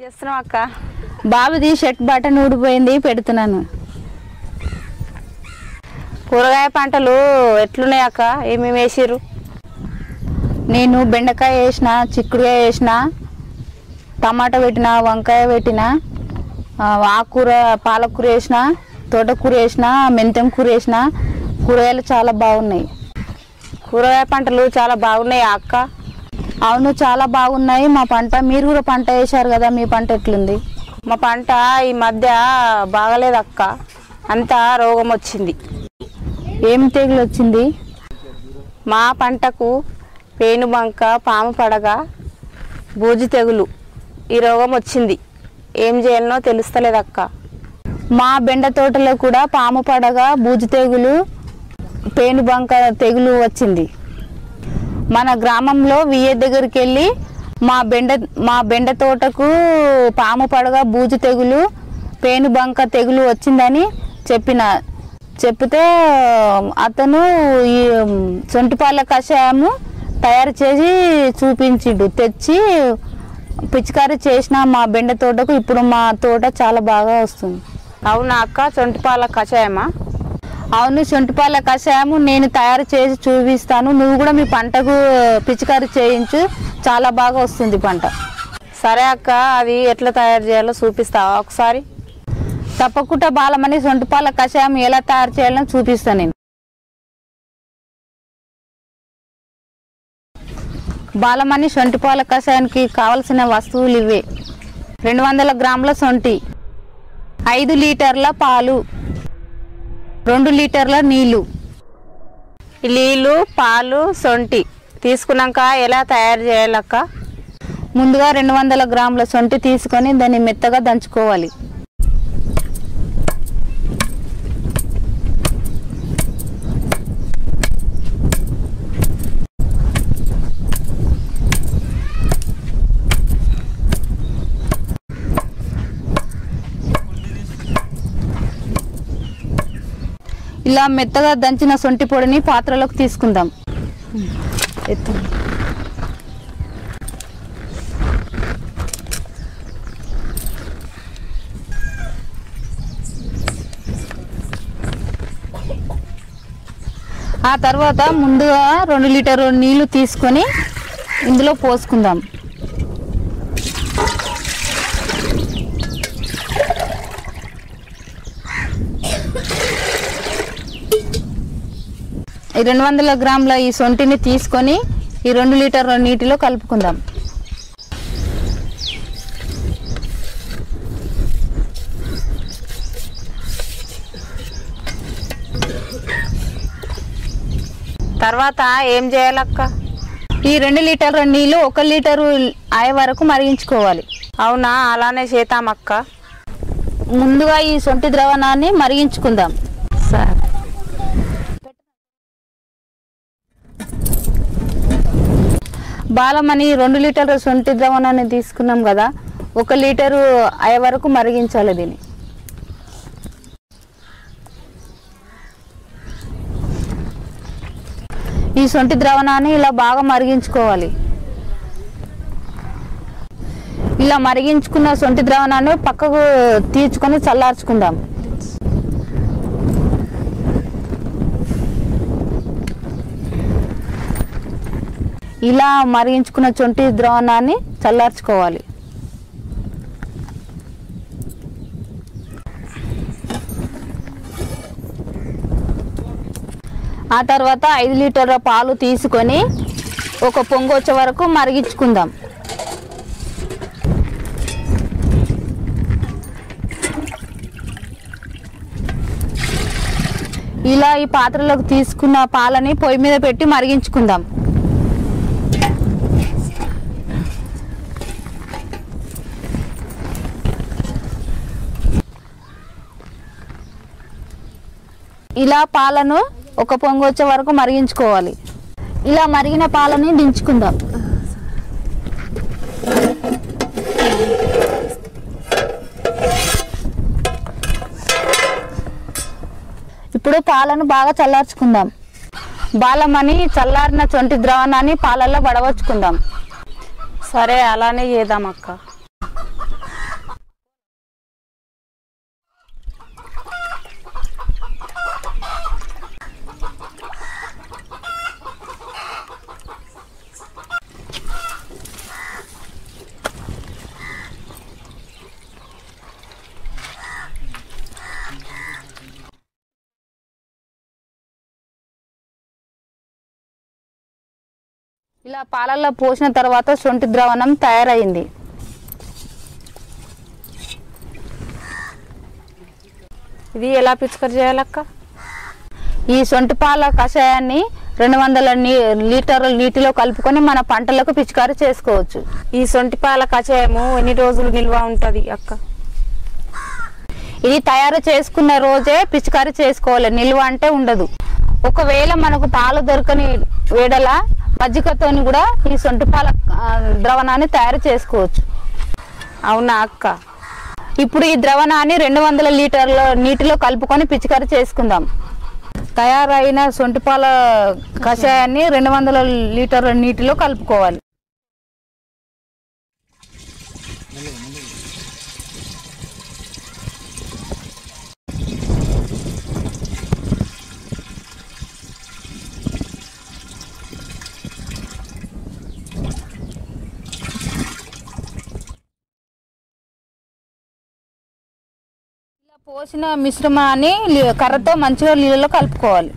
చేస్తున్నావు అక్క బాబుది షర్ట్ బటన్ ఊడిపోయింది పెడుతున్నాను కూరగాయ పంటలు ఎట్లున్నాయి అక్క ఏమేమి వేసిర్రు నేను బెండకాయ వేసిన చిక్కుడుకాయ వేసిన టమాటా పెట్టిన వంకాయ పెట్టిన ఆ, ఆకుకూర పాలకూర వేసిన తోటకూర వేసిన మెంతెం కూర వేసిన కూరగాయలు చాలా బాగున్నాయి కూరగాయ పంటలు చాలా బాగున్నాయి అక్క అవును చాలా బాగున్నాయి మా పంట మీరు కూడా పంట వేశారు కదా మీ పంట ఎట్లుంది మా పంట ఈ మధ్య బాగలేదు అక్క అంతా రోగం వచ్చింది ఏం తెగులు వచ్చింది మా పంటకు పేనుబంక పాము పడగ బూజు తెగులు ఈ రోగం వచ్చింది ఏం చేయాలనో తెలుస్తలేదు అక్క మా బెండ తోటలో కూడా పాము పడగ బూజు తెగులు పేనుబంక తెగులు వచ్చింది మన గ్రామంలో విఏ దగ్గరికి వెళ్ళి మా బెండ మా బెండ తోటకు పాము పడగ బూజు తెగులు పేనుబంక తెగులు వచ్చిందని చెప్పిన చెప్తే అతను ఈ సొంటిపాల కషాయము తయారు చేసి చూపించిండు తెచ్చి పిచికారీ చేసిన మా బెండ తోటకు ఇప్పుడు మా తోట చాలా బాగా వస్తుంది అవునా అక్క సొంటిపాల కషాయమా అవును శొంఠిపాల కషాయము నేను తయారు చేసి చూపిస్తాను నువ్వు కూడా మీ పంటకు పిచికారీ చేయించు చాలా బాగా వస్తుంది పంట సరే అక్క అది ఎట్లా తయారు చేయాలో చూపిస్తావా ఒకసారి తప్పకుండా బాలమని శొంఠిపాల కషాయం ఎలా తయారు చేయాలో చూపిస్తాను నేను బాలమని శొంఠిపాల కషాయానికి కావలసిన వస్తువులు ఇవే రెండు వందల గ్రాముల శొంఠి ఐదు లీటర్ల పాలు రెండు లీటర్ల నీళ్ళు ఈ నీళ్ళు పాలు సొంటి తీసుకున్నాక ఎలా తయారు చేయాలక్క ముందుగా రెండు వందల గ్రాముల సొంటి తీసుకొని దాన్ని మెత్తగా దంచుకోవాలి ఇలా మెత్తగా దంచిన సొంటి పొడిని పాత్రలోకి తీసుకుందాం ఎత్తు ఆ తర్వాత ముందుగా రెండు లీటర్ నీళ్లు తీసుకొని ఇందులో పోసుకుందాం ఈ రెండు వందల గ్రాముల ఈ సొంటిని తీసుకొని ఈ రెండు లీటర్ నీటిలో కలుపుకుందాం తర్వాత ఏం చేయాలక్క ఈ రెండు లీటర్ల నీళ్లు ఒక లీటరు అయ్యే వరకు మరిగించుకోవాలి అవునా అలానే చేతామక్క ముందుగా ఈ సొంటి ద్రవణాన్ని మరిగించుకుందాం సరే బాలమని రెండు లీటర్ల సొంటి ద్రవణాన్ని తీసుకున్నాం కదా ఒక లీటరు అయ్యే వరకు మరిగించాలి దీన్ని ఈ సొంటి ద్రవణాన్ని ఇలా బాగా మరిగించుకోవాలి ఇలా మరిగించుకున్న సొంటి ద్రవణాన్ని పక్కకు తీర్చుకొని చల్లార్చుకుందాం ఇలా మరిగించుకున్న చొంటి ద్రవణాన్ని చల్లార్చుకోవాలి ఆ తర్వాత ఐదు లీటర్ల పాలు తీసుకొని ఒక పొంగు వచ్చే వరకు మరిగించుకుందాం ఇలా ఈ పాత్రలోకి తీసుకున్న పాలని పొయ్యి మీద పెట్టి మరిగించుకుందాం ఇలా పాలను ఒక పొంగు వచ్చే వరకు మరిగించుకోవాలి ఇలా మరిగిన పాలని దించుకుందాం ఇప్పుడు పాలను బాగా చల్లార్చుకుందాం బాలమని చల్లారిన చొంటి ద్రావణాన్ని పాలల్లో వడవచ్చుకుందాం సరే అలానే చేద్దాం అక్క ఇలా పాలల్లో పోసిన తర్వాత శొంఠి ద్రావణం తయారైంది ఇది ఎలా పిచికారి చేయాలక్క ఈ శొంఠి పాల కషాయాన్ని రెండు వందల నీ లీటర్ల నీటిలో కలుపుకొని మన పంటలకు పిచికారీ చేసుకోవచ్చు ఈ సొంటి పాల కషాయము ఎన్ని రోజులు నిల్వ ఉంటది అక్క ఇది తయారు చేసుకున్న రోజే పిచికారీ చేసుకోవాలి నిల్వ అంటే ఉండదు ఒకవేళ మనకు పాలు దొరకని వేడల మజ్జిగతోని కూడా ఈ సొంటి పాల ఆ, ద్రవణాన్ని తయారు చేసుకోవచ్చు అవునా అక్క ఇప్పుడు ఈ ద్రవణాన్ని రెండు వందల లీటర్ల నీటిలో కలుపుకొని పిచికారీ చేసుకుందాం తయారైన సొంటిపాల కషాయాన్ని రెండు వందల లీటర్ల నీటిలో కలుపుకోవాలి ఇలా పోసిన మిశ్రమాన్ని లి- కర్రతో మంచిగా నీళ్ళలో కలుపుకోవాలి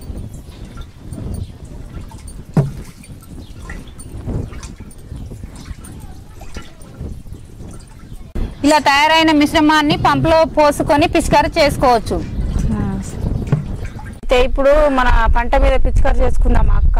ఇలా తయారైన మిశ్రమాన్ని పంపులో పోసుకొని పిచికారీ చేసుకోవచ్చు అయితే ఇప్పుడు మన పంట మీద పిచికారి చేసుకుందాం అక్క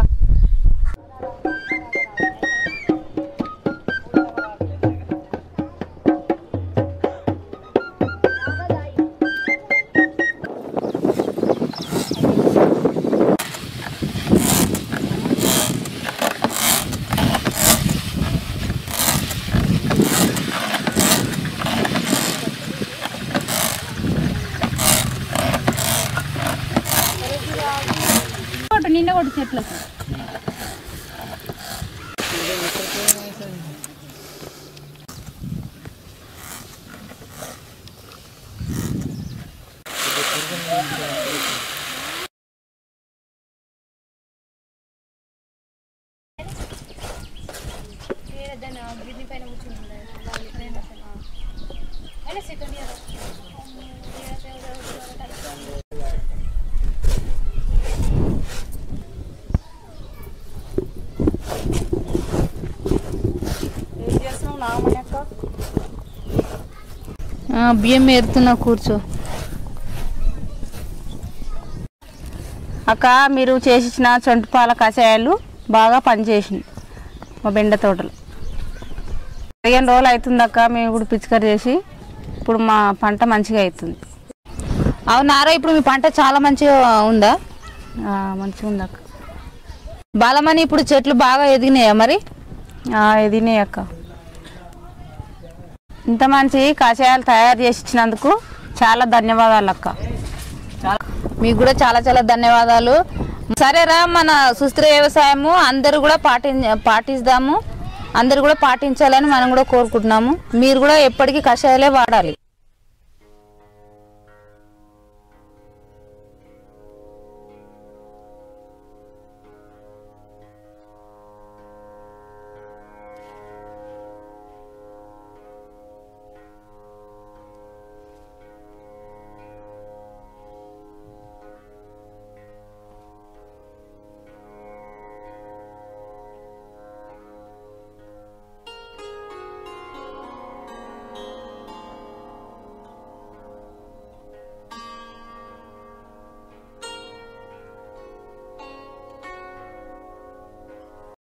నిన్న కొట్టు చెట్లకు ఏం చేస్తున్నావు నాగమణి అక్క ఆ, బియ్యం ఏరుతున్నా కూర్చో అక్క మీరు చేసిచ్చిన చొంటి పాల కషాయాలు బాగా పనిచేసినాయి మా బెండ తోటలు పదిహేను రోజులు అవుతుంది అక్క మేము ఇప్పుడు పిచికారి చేసి ఇప్పుడు మా పంట మంచిగా అవుతుంది అవునారా ఇప్పుడు మీ పంట చాలా మంచిగా ఉందా ఆ, మంచిగా ఉంది అక్క బలమని ఇప్పుడు చెట్లు బాగా ఎదిగినాయా మరి ఆ, ఇదినే అక్క ఇంత మంచి కషాయాలు తయారు చేసి ఇచ్చినందుకు చాలా ధన్యవాదాలు అక్క మీకు కూడా చాలా చాలా ధన్యవాదాలు సరేరా మన సుస్థిర వ్యవసాయము అందరూ కూడా పాటి పాటిస్తాము అందరూ కూడా పాటించాలని మనం కూడా కోరుకుంటున్నాము మీరు కూడా ఎప్పటికీ కషాయాలే వాడాలి